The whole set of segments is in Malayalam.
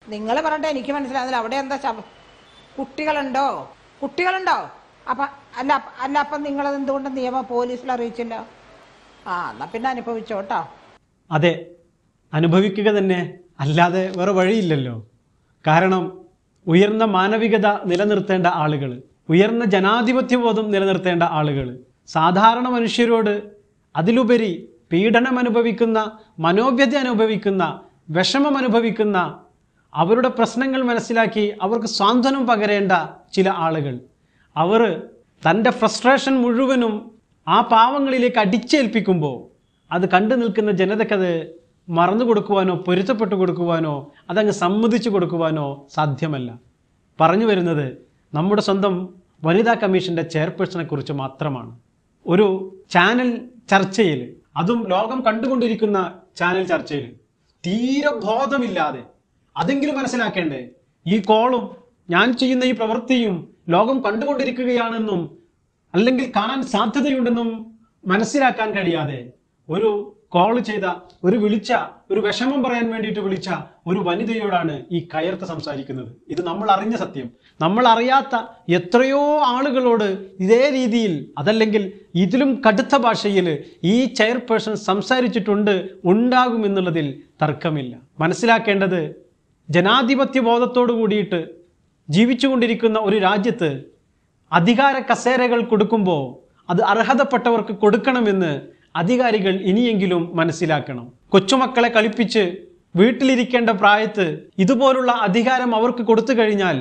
നിങ്ങൾ പറഞ്ഞിട്ട് എനിക്ക് മനസ്സിലാകുന്നില്ല അവിടെ എന്താ ശബ- കുട്ടികളുണ്ടോ കുട്ടികളുണ്ടോ അപ്പൊ അല്ല അപ്പ- അല്ല അപ്പം നിങ്ങളത് എന്തുകൊണ്ട് നിയമം പോലീസിൽ അറിയിച്ചില്ല ആ എന്നാ പിന്നെ അനുഭവിച്ചോട്ടോ അതെ അനുഭവിക്കുക തന്നെ അല്ലാതെ വേറെ വഴിയില്ലല്ലോ കാരണം ഉയർന്ന മാനവികത നിലനിർത്തേണ്ട ആളുകൾ ഉയർന്ന ജനാധിപത്യബോധം നിലനിർത്തേണ്ട ആളുകൾ സാധാരണ മനുഷ്യരോട് അതിലുപരി പീഡനം അനുഭവിക്കുന്ന മനോവ്യത അനുഭവിക്കുന്ന വിഷമം അനുഭവിക്കുന്ന അവരുടെ പ്രശ്നങ്ങൾ മനസ്സിലാക്കി അവർക്ക് സാന്ത്വനം പകരേണ്ട ചില ആളുകൾ അവർ തൻ്റെ ഫ്രസ്ട്രേഷൻ മുഴുവനും ആ പാവങ്ങളിലേക്ക് അടിച്ചേൽപ്പിക്കുമ്പോൾ അത് കണ്ടു നിൽക്കുന്ന ജനതയ്ക്കത് മറന്നു കൊടുക്കുവാനോ പൊരുത്തപ്പെട്ടു കൊടുക്കുവാനോ അതങ്ങ് സമ്മതിച്ചു കൊടുക്കുവാനോ സാധ്യമല്ല പറഞ്ഞു വരുന്നത് നമ്മുടെ സ്വന്തം വനിതാ കമ്മീഷൻ്റെ ചെയർപേഴ്സണെ കുറിച്ച് മാത്രമാണ് ഒരു ചാനൽ ചർച്ചയിൽ അതും ലോകം കണ്ടുകൊണ്ടിരിക്കുന്ന ചാനൽ ചർച്ചയിൽ തീരെ ബോധമില്ലാതെ അതെങ്കിലും മനസ്സിലാക്കേണ്ടേ ഈ കോളും ഞാൻ ചെയ്യുന്ന ഈ പ്രവൃത്തിയും ലോകം കണ്ടുകൊണ്ടിരിക്കുകയാണെന്നും അല്ലെങ്കിൽ കാണാൻ സാധ്യതയുണ്ടെന്നും മനസ്സിലാക്കാൻ കഴിയാതെ ഒരു കോൾ ചെയ്ത ഒരു വിളിച്ച ഒരു വിഷമം പറയാൻ വേണ്ടിയിട്ട് വിളിച്ച ഒരു വനിതയോടാണ് ഈ കയർത്ത് സംസാരിക്കുന്നത് ഇത് നമ്മൾ അറിഞ്ഞ സത്യം നമ്മൾ അറിയാത്ത എത്രയോ ആളുകളോട് ഇതേ രീതിയിൽ അതല്ലെങ്കിൽ ഇതിലും കടുത്ത ഭാഷയിൽ ഈ ചെയർപേഴ്സൺ സംസാരിച്ചിട്ടുണ്ട് ഉണ്ടാകുമെന്നുള്ളതിൽ തർക്കമില്ല മനസ്സിലാക്കേണ്ടത് ജനാധിപത്യ ബോധത്തോടു കൂടിയിട്ട് ജീവിച്ചുകൊണ്ടിരിക്കുന്ന ഒരു രാജ്യത്ത് അധികാര കസേരകൾ കൊടുക്കുമ്പോൾ അത് അർഹതപ്പെട്ടവർക്ക് കൊടുക്കണമെന്ന് അധികാരികൾ ഇനിയെങ്കിലും മനസ്സിലാക്കണം കൊച്ചുമക്കളെ കളിപ്പിച്ച് വീട്ടിലിരിക്കേണ്ട പ്രായത്ത് ഇതുപോലുള്ള അധികാരം അവർക്ക് കൊടുത്തു കഴിഞ്ഞാൽ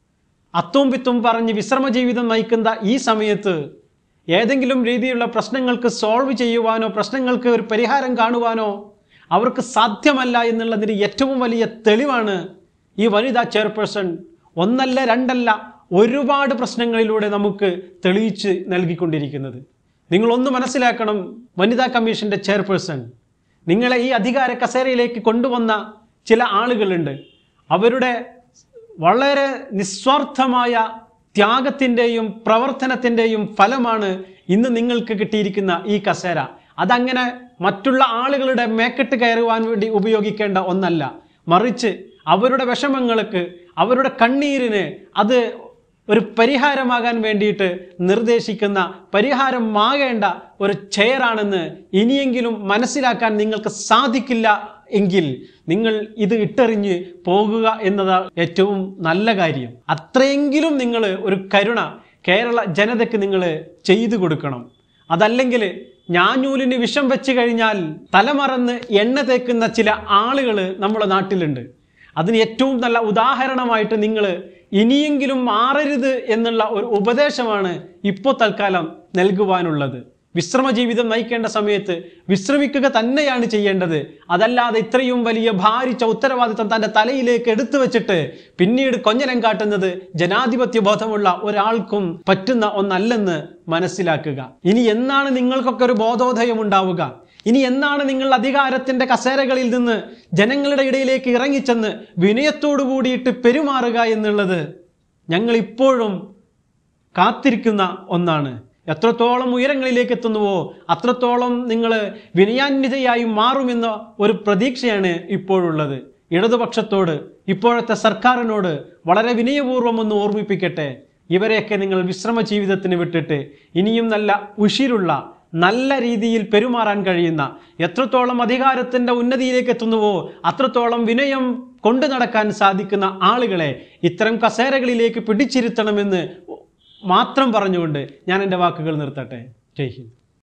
അത്തും പിത്തും പറഞ്ഞ് വിശ്രമ ജീവിതം നയിക്കുന്ന ഈ സമയത്ത് ഏതെങ്കിലും രീതിയിലുള്ള പ്രശ്നങ്ങൾക്ക് സോൾവ് ചെയ്യുവാനോ പ്രശ്നങ്ങൾക്ക് ഒരു പരിഹാരം കാണുവാനോ അവർക്ക് സാധ്യമല്ല എന്നുള്ളതിന് ഏറ്റവും വലിയ തെളിവാണ് ഈ വനിതാ ചെയർപേഴ്സൺ ഒന്നല്ല രണ്ടല്ല ഒരുപാട് പ്രശ്നങ്ങളിലൂടെ നമുക്ക് തെളിയിച്ച് നൽകിക്കൊണ്ടിരിക്കുന്നത് നിങ്ങളൊന്ന് മനസ്സിലാക്കണം വനിതാ കമ്മീഷൻ്റെ ചെയർപേഴ്സൺ നിങ്ങളെ ഈ അധികാര കസേരയിലേക്ക് കൊണ്ടുവന്ന ചില ആളുകളുണ്ട് അവരുടെ വളരെ നിസ്വാർത്ഥമായ ത്യാഗത്തിൻ്റെയും പ്രവർത്തനത്തിൻ്റെയും ഫലമാണ് ഇന്ന് നിങ്ങൾക്ക് കിട്ടിയിരിക്കുന്ന ഈ കസേര അതങ്ങനെ മറ്റുള്ള ആളുകളുടെ മേക്കെട്ട് കയറുവാൻ വേണ്ടി ഉപയോഗിക്കേണ്ട ഒന്നല്ല മറിച്ച് അവരുടെ വിഷമങ്ങൾക്ക് അവരുടെ കണ്ണീരിന് അത് ഒരു പരിഹാരമാകാൻ വേണ്ടിയിട്ട് നിർദ്ദേശിക്കുന്ന പരിഹാരമാകേണ്ട ഒരു ചെയറാണെന്ന് ഇനിയെങ്കിലും മനസ്സിലാക്കാൻ നിങ്ങൾക്ക് സാധിക്കില്ല എങ്കിൽ നിങ്ങൾ ഇത് ഇട്ടെറിഞ്ഞ് പോകുക എന്നതാണ് ഏറ്റവും നല്ല കാര്യം അത്രയെങ്കിലും നിങ്ങൾ ഒരു കരുണ കേരള ജനതയ്ക്ക് നിങ്ങൾ ചെയ്തു കൊടുക്കണം അതല്ലെങ്കിൽ ഞാഞ്ഞൂലിന് വിഷം വെച്ച് കഴിഞ്ഞാൽ തലമറന്ന് എണ്ണ തേക്കുന്ന ചില ആളുകൾ നമ്മുടെ നാട്ടിലുണ്ട് അതിന് ഏറ്റവും നല്ല ഉദാഹരണമായിട്ട് നിങ്ങൾ ഇനിയെങ്കിലും മാറരുത് എന്നുള്ള ഒരു ഉപദേശമാണ് ഇപ്പോൾ തൽക്കാലം നൽകുവാനുള്ളത് വിശ്രമ ജീവിതം നയിക്കേണ്ട സമയത്ത് വിശ്രമിക്കുക തന്നെയാണ് ചെയ്യേണ്ടത് അതല്ലാതെ ഇത്രയും വലിയ ഭാരിച്ച ഉത്തരവാദിത്തം തൻ്റെ തലയിലേക്ക് എടുത്തു വെച്ചിട്ട് പിന്നീട് കൊഞ്ഞനം കാട്ടുന്നത് ജനാധിപത്യ ബോധമുള്ള ഒരാൾക്കും പറ്റുന്ന ഒന്നല്ലെന്ന് മനസ്സിലാക്കുക ഇനി എന്നാണ് നിങ്ങൾക്കൊക്കെ ഒരു ബോധോദയം ഉണ്ടാവുക ഇനി എന്നാണ് നിങ്ങൾ അധികാരത്തിന്റെ കസേരകളിൽ നിന്ന് ജനങ്ങളുടെ ഇടയിലേക്ക് ഇറങ്ങിച്ചെന്ന് വിനയത്തോടു കൂടിയിട്ട് പെരുമാറുക എന്നുള്ളത് ഞങ്ങൾ ഇപ്പോഴും കാത്തിരിക്കുന്ന ഒന്നാണ് എത്രത്തോളം ഉയരങ്ങളിലേക്ക് എത്തുന്നുവോ അത്രത്തോളം നിങ്ങൾ വിനയാന്വിതയായി മാറുമെന്ന ഒരു പ്രതീക്ഷയാണ് ഇപ്പോഴുള്ളത് ഇടതുപക്ഷത്തോട് ഇപ്പോഴത്തെ സർക്കാരിനോട് വളരെ വിനയപൂർവ്വം ഒന്ന് ഓർമ്മിപ്പിക്കട്ടെ ഇവരെയൊക്കെ നിങ്ങൾ വിശ്രമ ജീവിതത്തിന് വിട്ടിട്ട് ഇനിയും നല്ല ഉഷിരുള്ള നല്ല രീതിയിൽ പെരുമാറാൻ കഴിയുന്ന എത്രത്തോളം അധികാരത്തിൻ്റെ ഉന്നതിയിലേക്ക് എത്തുന്നുവോ അത്രത്തോളം വിനയം കൊണ്ടു നടക്കാൻ സാധിക്കുന്ന ആളുകളെ ഇത്തരം കസേരകളിലേക്ക് പിടിച്ചിരുത്തണമെന്ന് മാത്രം പറഞ്ഞുകൊണ്ട് ഞാൻ എൻ്റെ വാക്കുകൾ നിർത്തട്ടെ ജയ് ഹിന്ദ്